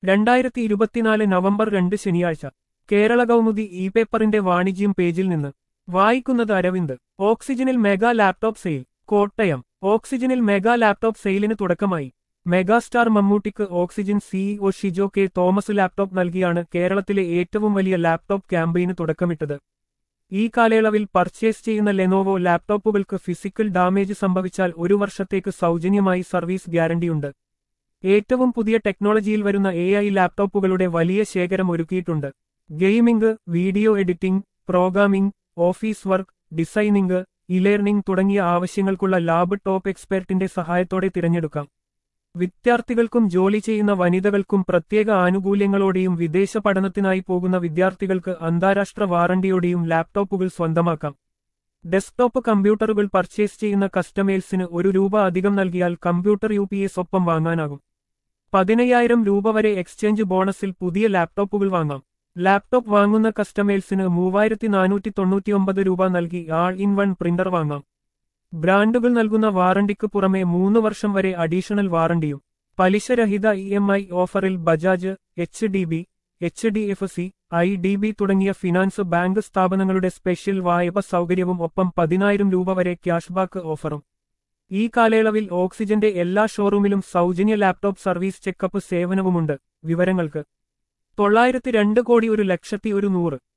രണ്ടായിരത്തി ഇരുപത്തിനാല് നവംബർ രണ്ട് ശനിയാഴ്ച കേരള കൗമുദി ഇ പേപ്പറിന്റെ വാണിജ്യം പേജിൽ നിന്ന് വായിക്കുന്നത് അരവിന്ദ് ഓക്സിജനിൽ മെഗാ ലാപ്ടോപ്പ് സെയിൽ കോട്ടയം ഓക്സിജനിൽ മെഗാ ലാപ്ടോപ്പ് സെയിലിന് തുടക്കമായി മെഗാസ്റ്റാർ മമ്മൂട്ടിക്ക് Oxygen CEO Shijo K Thomas laptop നൽകിയാണ് കേരളത്തിലെ ഏറ്റവും വലിയ ലാപ്ടോപ്പ് ക്യാമ്പയിന് തുടക്കമിട്ടത് ഈ കാലയളവിൽ പർച്ചേസ് ചെയ്യുന്ന ലെനോവോ ലാപ്ടോപ്പുകൾക്ക് ഫിസിക്കൽ ഡാമേജ് സംഭവിച്ചാൽ ഒരു വർഷത്തേക്ക് സൗജന്യമായി സർവീസ് ഗ്യാരണ്ടിയുണ്ട് ഏറ്റവും പുതിയ ടെക്നോളജിയിൽ വരുന്ന എ ഐ ലാപ്ടോപ്പുകളുടെ വലിയ ശേഖരം ഒരുക്കിയിട്ടുണ്ട് gaming video editing programming office work designing e learning തുടങ്ങിയ ആവശ്യങ്ങൾക്കുള്ള ലാബ് ടോപ്പ് എക്സ്പെർട്ടിന്റെ സഹായത്തോടെ തിരഞ്ഞെടുക്കാം വിദ്യാർത്ഥികൾക്കും ജോലി ചെയ്യുന്ന വനിതകൾക്കും പ്രത്യേക ആനുകൂല്യങ്ങളോടെയും വിദേശ പഠനത്തിനായി പോകുന്ന വിദ്യാർത്ഥികൾക്ക് അന്താരാഷ്ട്ര വാറണ്ടിയോടെയും ലാപ്ടോപ്പുകൾ സ്വന്തമാക്കാം ഡെസ്ക്ടോപ്പ് കമ്പ്യൂട്ടറുകൾ പർച്ചേസ് ചെയ്യുന്ന കസ്റ്റമേഴ്സിന് ഒരു രൂപ അധികം നൽകിയാൽ കമ്പ്യൂട്ടർ യു പി എസ് ഒപ്പം വാങ്ങാനാകും പതിനയ്യായിരം രൂപ വരെ എക്സ്ചേഞ്ച് ബോണസിൽ പുതിയ ലാപ്ടോപ്പുകൾ വാങ്ങാം ലാപ്ടോപ്പ് വാങ്ങുന്ന കസ്റ്റമേഴ്സിന് മൂവായിരത്തി നാനൂറ്റി തൊണ്ണൂറ്റിയൊമ്പത് രൂപ നൽകി ആൾ ഇൻ വൺ പ്രിന്റർ വാങ്ങാം ബ്രാൻഡുകൾ നൽകുന്ന വാറണ്ടിക്ക് പുറമെ മൂന്ന് വർഷം വരെ അഡീഷണൽ വാറണ്ടിയും പലിശരഹിത ഇ എം ഐ ഓഫറിൽ Bajaj H D B H D F C I D B തുടങ്ങിയ ഫിനാൻസ് ബാങ്ക് സ്ഥാപനങ്ങളുടെ സ്പെഷ്യൽ വായ്പ സൗകര്യവും ഒപ്പം പതിനായിരം രൂപ വരെ ക്യാഷ്ബാക്ക് ഓഫറും ഈ കാലയളവിൽ ഓക്സിജന്റെ എല്ലാ ഷോറൂമിലും സൗജന്യ ലാപ്ടോപ്പ് സർവീസ് ചെക്കപ്പ് സേവനവുമുണ്ട് വിവരങ്ങൾക്ക് തൊള്ളായിരത്തി രണ്ട് കോടി ഒരു ലക്ഷത്തി ഒരു നൂറ്